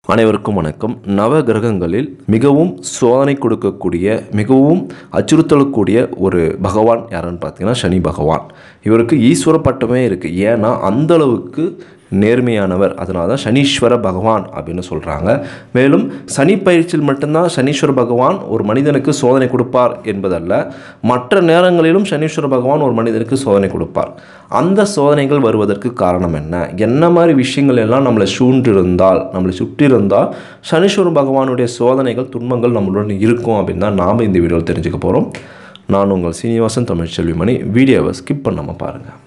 அனைவருக்கும் வணக்கம் நவ கிரகங்களில் மிகவும் சோதனை கொடுக்கக்கூடிய மிகவும் அச்சுறுத்தலக்கூடிய ஒரு பகவான் யாருன்னு பார்த்தீங்கன்னா சனி பகவான் இவருக்கு ஈஸ்வர பட்டமே இருக்குது ஏன்னா அந்த அளவுக்கு நேர்மையானவர் அதனால தான் சனீஸ்வர பகவான் அப்படின்னு சொல்கிறாங்க மேலும் சனி பயிற்சியில் மட்டும்தான் சனீஸ்வர பகவான் ஒரு மனிதனுக்கு சோதனை கொடுப்பார் என்பதல்ல மற்ற நேரங்களிலும் சனீஸ்வர பகவான் ஒரு மனிதனுக்கு சோதனை கொடுப்பார் அந்த சோதனைகள் வருவதற்கு காரணம் என்ன என்ன மாதிரி விஷயங்கள் எல்லாம் நம்மளை சூழ்ந்திருந்தால் நம்மளை சுற்றியிருந்தால் சனீஸ்வர பகவானுடைய சோதனைகள் துன்பங்கள் நம்மளுடன் இருக்கும் அப்படின்னு தான் நாம் இந்த வீடியோவில் தெரிஞ்சுக்க போகிறோம் நான் உங்கள் சீனிவாசன் தமிழ் செல்விமணி வீடியோவை ஸ்கிப் பண்ணாமல் பாருங்கள்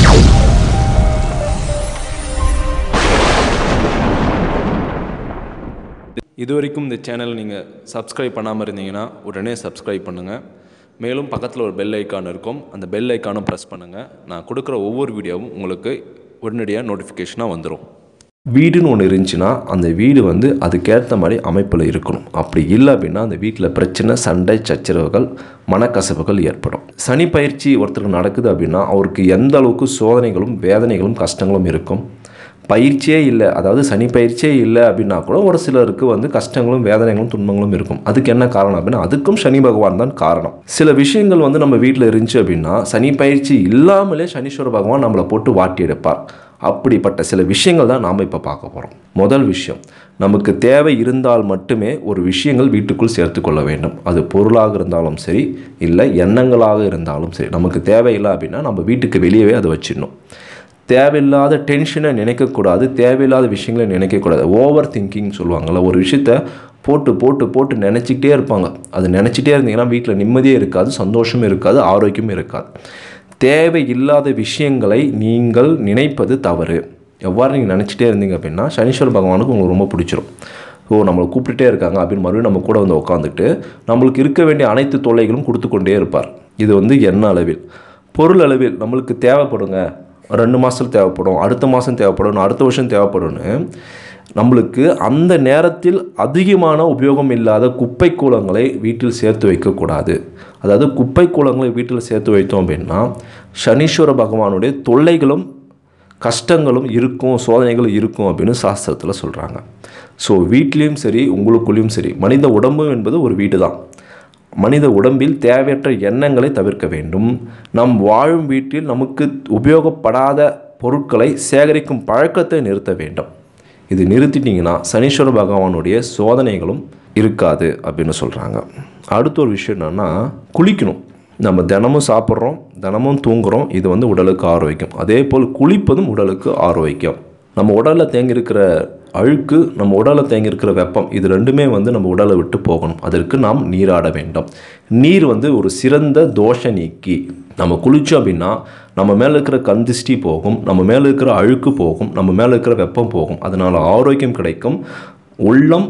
இது வரைக்கும் இந்த சேனல் நீங்கள் சப்ஸ்கிரைப் பண்ணாமல் இருந்தீங்கன்னா உடனே சப்ஸ்கிரைப் பண்ணுங்கள் மேலும் பக்கத்தில் ஒரு பெல் ஐக்கான் இருக்கும் அந்த பெல் ஐக்கானும் ப்ரெஸ் பண்ணுங்கள் நான் கொடுக்குற ஒவ்வொரு வீடியோவும் உங்களுக்கு உடனடியாக நோட்டிஃபிகேஷனாக வந்துடும் வீடுன்னு ஒன்று இருந்துச்சுன்னா அந்த வீடு வந்து அதுக்கேற்ற மாதிரி அமைப்பில் இருக்கணும் அப்படி இல்லை அப்படின்னா அந்த வீட்டில் பிரச்சனை சண்டை சச்சரவுகள் மனக்கசப்புகள் ஏற்படும் சனி பயிற்சி ஒருத்தருக்கு நடக்குது அப்படின்னா அவருக்கு எந்த அளவுக்கு சோதனைகளும் வேதனைகளும் கஷ்டங்களும் இருக்கும் பயிற்சியே இல்லை அதாவது சனி பயிற்சியே இல்லை அப்படின்னா கூட ஒரு சிலருக்கு வந்து கஷ்டங்களும் வேதனைகளும் துன்பங்களும் இருக்கும் அதுக்கு என்ன காரணம் அப்படின்னா அதுக்கும் சனி பகவான் தான் காரணம் சில விஷயங்கள் வந்து நம்ம வீட்டில் இருந்துச்சு அப்படின்னா சனி பயிற்சி இல்லாமலே சனீஸ்வர பகவான் நம்மளை போட்டு வாட்டி எடுப்பார் அப்படிப்பட்ட சில விஷயங்கள் தான் நாம் இப்போ பார்க்க போகிறோம் முதல் விஷயம் நமக்கு தேவை இருந்தால் மட்டுமே ஒரு விஷயங்கள் வீட்டுக்குள் சேர்த்து கொள்ள வேண்டும் அது பொருளாக இருந்தாலும் சரி இல்லை எண்ணங்களாக இருந்தாலும் சரி நமக்கு தேவையில்லை அப்படின்னா நம்ம வீட்டுக்கு வெளியவே அதை வச்சிடணும் தேவையில்லாத டென்ஷனை நினைக்கக்கூடாது தேவையில்லாத விஷயங்களை நினைக்கக்கூடாது ஓவர் திங்கிங் சொல்லுவாங்கள்ல ஒரு விஷயத்த போட்டு போட்டு போட்டு நினச்சிக்கிட்டே இருப்பாங்க அது நினச்சிட்டே இருந்தீங்கன்னா வீட்டில் நிம்மதியே இருக்காது சந்தோஷமும் இருக்காது ஆரோக்கியமும் இருக்காது தேவையில்லாத விஷயங்களை நீங்கள் நினைப்பது தவறு எவ்வாறு நீங்கள் நினச்சிட்டே இருந்தீங்க அப்படின்னா சனீஸ்வர பகவானுக்கு உங்களுக்கு ரொம்ப பிடிச்சிரும் ஓ நம்மளை கூப்பிட்டுட்டே இருக்காங்க அப்படின்னு மறுபடியும் நம்ம கூட வந்து உட்காந்துட்டு நம்மளுக்கு இருக்க வேண்டிய அனைத்து தொல்லைகளும் கொடுத்து கொண்டே இருப்பார் இது வந்து என்ன அளவில் பொருள் அளவில் நம்மளுக்கு தேவைப்படுங்க ரெண்டு மாதத்தில் தேவைப்படும் அடுத்த மாதம் தேவைப்படும் அடுத்த வருஷம் தேவைப்படும்னு நம்மளுக்கு அந்த நேரத்தில் அதிகமான உபயோகம் இல்லாத குப்பை கூலங்களை வீட்டில் சேர்த்து வைக்கக்கூடாது அதாவது குப்பை கூலங்களை வீட்டில் சேர்த்து வைத்தோம் அப்படின்னா சனீஸ்வர பகவானுடைய தொல்லைகளும் கஷ்டங்களும் இருக்கும் சோதனைகளும் இருக்கும் அப்படின்னு சாஸ்திரத்தில் சொல்கிறாங்க ஸோ வீட்லேயும் சரி உங்களுக்குள்ளேயும் சரி மனித உடம்பு என்பது ஒரு வீடு தான் மனித உடம்பில் தேவையற்ற எண்ணங்களை தவிர்க்க வேண்டும் நம் வாழும் வீட்டில் நமக்கு உபயோகப்படாத பொருட்களை சேகரிக்கும் பழக்கத்தை நிறுத்த வேண்டும் இது நிறுத்திட்டிங்கன்னா சனீஸ்வர பகவானுடைய சோதனைகளும் இருக்காது அப்படின்னு சொல்கிறாங்க அடுத்த ஒரு விஷயம் என்னென்னா குளிக்கணும் நம்ம தினமும் சாப்பிட்றோம் தினமும் தூங்குகிறோம் இது வந்து உடலுக்கு ஆரோக்கியம் அதே போல் குளிப்பதும் உடலுக்கு ஆரோக்கியம் நம்ம உடலில் தேங்கியிருக்கிற அழுக்கு நம்ம உடலில் தேங்கியிருக்கிற வெப்பம் இது ரெண்டுமே வந்து நம்ம உடலை விட்டு போகணும் அதற்கு நாம் நீராட வேண்டும் நீர் வந்து ஒரு சிறந்த தோஷ நீக்கி நம்ம குளித்தோம் அப்படின்னா நம்ம மேலே இருக்கிற கந்திஷ்டி போகும் நம்ம மேலே இருக்கிற அழுக்கு போகும் நம்ம மேலே இருக்கிற வெப்பம் போகும் அதனால் ஆரோக்கியம் கிடைக்கும் உள்ளம்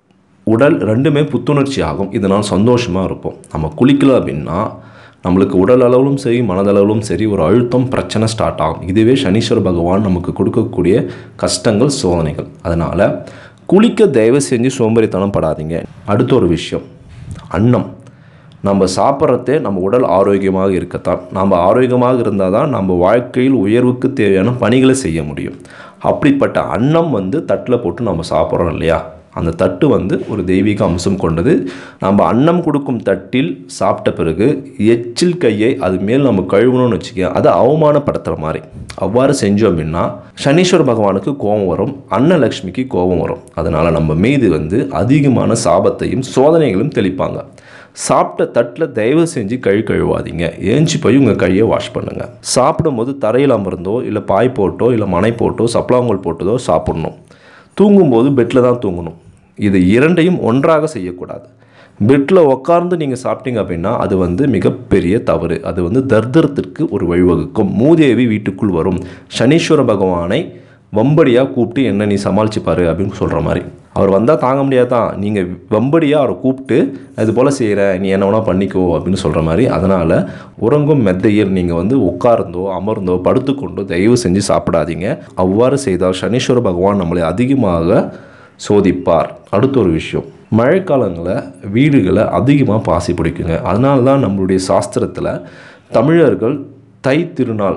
உடல் ரெண்டுமே புத்துணர்ச்சி ஆகும் இதனால் சந்தோஷமாக இருப்போம் நம்ம குளிக்கல அப்படின்னா நம்மளுக்கு உடல் அளவிலும் சரி மனதளவிலும் சரி ஒரு அழுத்தம் பிரச்சனை ஸ்டார்ட் ஆகும் இதுவே சனீஸ்வர பகவான் நமக்கு கொடுக்கக்கூடிய கஷ்டங்கள் சோதனைகள் அதனால் குளிக்க தயவு செஞ்சு சோம்பேறித்தனம் படாதீங்க அடுத்த ஒரு விஷயம் அன்னம் நம்ம சாப்பிட்றதே நம்ம உடல் ஆரோக்கியமாக இருக்கத்தான் நம்ம ஆரோக்கியமாக இருந்தால் தான் நம்ம வாழ்க்கையில் உயர்வுக்கு தேவையான பணிகளை செய்ய முடியும் அப்படிப்பட்ட அன்னம் வந்து தட்டில் போட்டு நம்ம சாப்பிட்றோம் இல்லையா அந்த தட்டு வந்து ஒரு தெய்வீக அம்சம் கொண்டது நம்ம அன்னம் கொடுக்கும் தட்டில் சாப்பிட்ட பிறகு எச்சில் கையை அது மேல் நம்ம கழுவணும்னு வச்சுக்க அதை அவமானப்படுத்துகிற மாதிரி அவ்வாறு செஞ்சோம் அப்படின்னா சனீஸ்வர பகவானுக்கு கோபம் வரும் அன்னலக்ஷ்மிக்கு கோபம் வரும் அதனால் நம்ம மீது வந்து அதிகமான சாபத்தையும் சோதனைகளும் தெளிப்பாங்க சாப்பிட்ட தட்டில் தயவு செஞ்சு கழி கழுவாதீங்க ஏஞ்சி போய் உங்கள் கையை வாஷ் பண்ணுங்கள் சாப்பிடும்போது தரையில் அமர்ந்தோ இல்லை பாய் போட்டோ இல்லை மனை போட்டோ சப்ளாங்கோல் போட்டதோ சாப்பிடணும் தூங்கும்போது பெட்டில் தான் தூங்கணும் இது இரண்டையும் ஒன்றாக செய்யக்கூடாது பெட்டில் உட்கார்ந்து நீங்கள் சாப்பிட்டீங்க அப்படின்னா அது வந்து மிகப்பெரிய தவறு அது வந்து தர்தரத்திற்கு ஒரு வழிவகுக்கும் மூதேவி வீட்டுக்குள் வரும் சனீஸ்வர பகவானை வம்படியாக கூப்பிட்டு என்ன நீ சமாளிச்சுப்பாரு அப்படின்னு சொல்கிற மாதிரி அவர் வந்தால் தாங்க முடியாது தான் நீங்கள் வம்படியாக அவரை கூப்பிட்டு இது போல் செய்கிற நீ என்ன வேணால் பண்ணிக்கோ அப்படின்னு சொல்கிற மாதிரி அதனால் உறங்கும் மெத்தையில் நீங்கள் வந்து உட்கார்ந்தோ அமர்ந்தோ படுத்துக்கொண்டோ தயவு செஞ்சு சாப்பிடாதீங்க அவ்வாறு செய்தால் சனீஸ்வர பகவான் நம்மளை அதிகமாக சோதிப்பார் அடுத்த ஒரு விஷயம் மழைக்காலங்களில் வீடுகளை அதிகமாக பாசி பிடிக்குங்க அதனால தான் நம்மளுடைய சாஸ்திரத்தில் தமிழர்கள் தை திருநாள்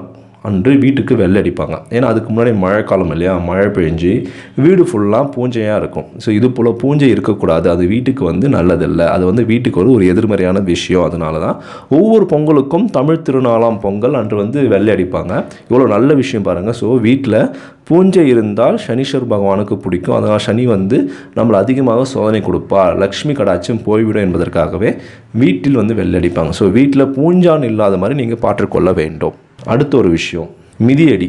அன்று வீட்டுக்கு வெள்ளை அடிப்பாங்க ஏன்னா அதுக்கு முன்னாடி மழைக்காலம் இல்லையா மழை பெஞ்சு வீடு ஃபுல்லாக பூஞ்சையாக இருக்கும் ஸோ இது போல் பூஞ்சை இருக்கக்கூடாது அது வீட்டுக்கு வந்து நல்லதில்லை அது வந்து வீட்டுக்கு ஒரு ஒரு எதிர்மறையான விஷயம் அதனால தான் ஒவ்வொரு பொங்கலுக்கும் தமிழ் திருநாளாம் பொங்கல் அன்று வந்து வெள்ளை அடிப்பாங்க இவ்வளோ நல்ல விஷயம் பாருங்கள் ஸோ வீட்டில் பூஞ்சை இருந்தால் சனீஸ்வர் பகவானுக்கு பிடிக்கும் அதனால் சனி வந்து நம்மளை அதிகமாக சோதனை கொடுப்பார் லக்ஷ்மி கடாட்சம் போய்விடும் என்பதற்காகவே வீட்டில் வந்து வெள்ளை அடிப்பாங்க ஸோ வீட்டில் பூஞ்சான் இல்லாத மாதிரி நீங்கள் பாற்றுக்கொள்ள வேண்டும் அடுத்த ஒரு விஷயம் மிதியடி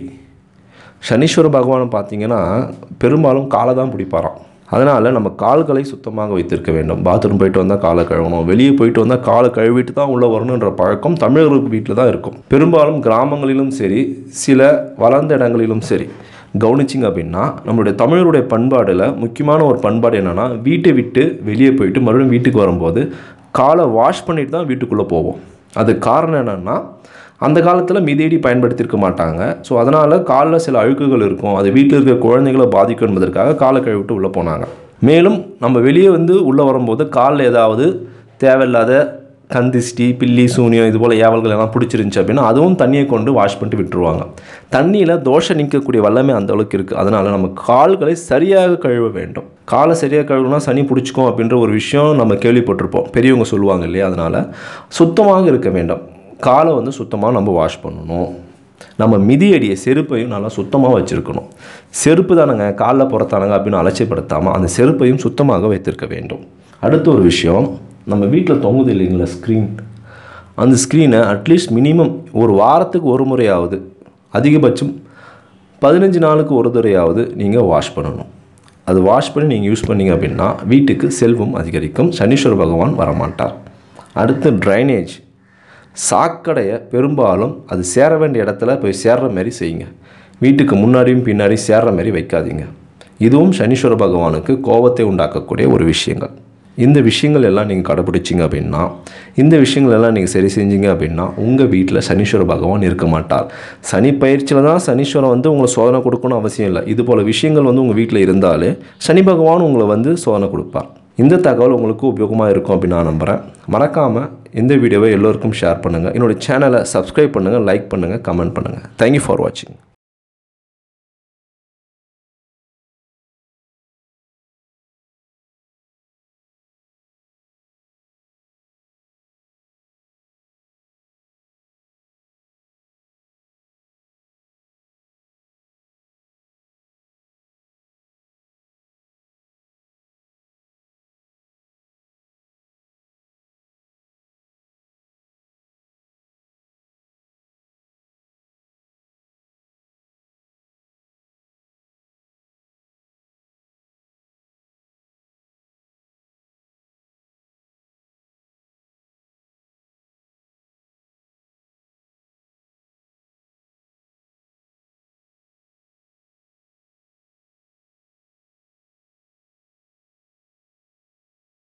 சனீஸ்வர பகவான் பார்த்தீங்கன்னா பெரும்பாலும் காலை தான் பிடிப்பாராம் அதனால் நம்ம கால்களை சுத்தமாக வைத்திருக்க வேண்டும் பாத்ரூம் போயிட்டு வந்தால் காலை கழுவணும் வெளியே போயிட்டு வந்தால் காலை கழுவிட்டு தான் உள்ளே வரணுன்ற பழக்கம் தமிழர்களுக்கு வீட்டில் தான் இருக்கும் பெரும்பாலும் கிராமங்களிலும் சரி சில வளர்ந்த இடங்களிலும் சரி கவனிச்சிங்க அப்படின்னா நம்மளுடைய தமிழருடைய பண்பாடில் முக்கியமான ஒரு பண்பாடு என்னென்னா வீட்டை விட்டு வெளியே போயிட்டு மறுபடியும் வீட்டுக்கு வரும்போது காலை வாஷ் பண்ணிட்டு தான் வீட்டுக்குள்ளே போவோம் அது காரணம் என்னென்னா அந்த காலத்தில் மிதியடி பயன்படுத்தியிருக்க மாட்டாங்க ஸோ அதனால் காலில் சில அழுக்குகள் இருக்கும் அது வீட்டில் இருக்கிற குழந்தைகளை பாதிக்கும் என்பதற்காக காலை கழுவிட்டு உள்ளே போனாங்க மேலும் நம்ம வெளியே வந்து உள்ளே வரும்போது காலில் ஏதாவது தேவையில்லாத கந்திஷ்டி பில்லி சூனியம் இது போல் ஏவல்கள் எல்லாம் பிடிச்சிருந்துச்சு அப்படின்னா அதுவும் தண்ணியை கொண்டு வாஷ் பண்ணிட்டு விட்டுருவாங்க தண்ணியில் தோஷம் நீக்கக்கூடிய வல்லமை அந்த அளவுக்கு இருக்குது அதனால் நம்ம கால்களை சரியாக கழுவ வேண்டும் காலை சரியாக கழுவுனா சனி பிடிச்சிக்கும் அப்படின்ற ஒரு விஷயம் நம்ம கேள்விப்பட்டிருப்போம் பெரியவங்க சொல்லுவாங்க இல்லையா அதனால் சுத்தமாக இருக்க வேண்டும் காலை வந்து சுத்தமாக நம்ம வாஷ் பண்ணணும் நம்ம மிதியடியை செருப்பையும் நல்லா சுத்தமாக வச்சுருக்கணும் செருப்பு தானங்க காலில் புறத்தானங்க அப்படின்னு அலட்சியப்படுத்தாமல் அந்த செருப்பையும் சுத்தமாக வைத்திருக்க வேண்டும் அடுத்த ஒரு விஷயம் நம்ம வீட்டில் தொங்குது இல்லைங்களா ஸ்க்ரீன் அந்த ஸ்க்ரீனை அட்லீஸ்ட் மினிமம் ஒரு வாரத்துக்கு ஒரு முறையாவது அதிகபட்சம் பதினஞ்சு நாளுக்கு ஒரு தடவையாவது நீங்கள் வாஷ் பண்ணணும் அது வாஷ் பண்ணி நீங்கள் யூஸ் பண்ணீங்க அப்படின்னா வீட்டுக்கு செல்வம் அதிகரிக்கும் சனீஸ்வர பகவான் வரமாட்டார் அடுத்து ட்ரைனேஜ் சாக்கடையை பெரும்பாலும் அது சேர வேண்டிய இடத்துல போய் சேர்ற மாதிரி செய்யுங்க வீட்டுக்கு முன்னாடியும் பின்னாடியும் சேர்ற மாதிரி வைக்காதீங்க இதுவும் சனீஸ்வர பகவானுக்கு கோபத்தை உண்டாக்கக்கூடிய ஒரு விஷயங்கள் இந்த விஷயங்கள் எல்லாம் நீங்கள் கடைப்பிடிச்சிங்க அப்படின்னா இந்த விஷயங்கள் எல்லாம் நீங்கள் சரி செஞ்சீங்க அப்படின்னா உங்கள் வீட்டில் சனீஸ்வர பகவான் இருக்க மாட்டார் சனி பயிற்சியில் தான் சனீஸ்வரன் வந்து உங்களை சோதனை கொடுக்கணும் அவசியம் இல்லை இது போல் விஷயங்கள் வந்து உங்கள் வீட்டில் இருந்தாலே சனி பகவான் உங்களை வந்து சோதனை கொடுப்பார் இந்த தகவல் உங்களுக்கு உபயோகமாக இருக்கும் அப்படின்னு நான் நம்புகிறேன் மறக்காமல் இந்த வீடியோவை எல்லோருக்கும் ஷேர் பண்ணுங்கள் என்னோடய சேனலை சப்ஸ்கிரைப் பண்ணுங்கள் லைக் பண்ணுங்கள் கமெண்ட் பண்ணுங்கள் தேங்க்யூ ஃபார் வாட்சிங்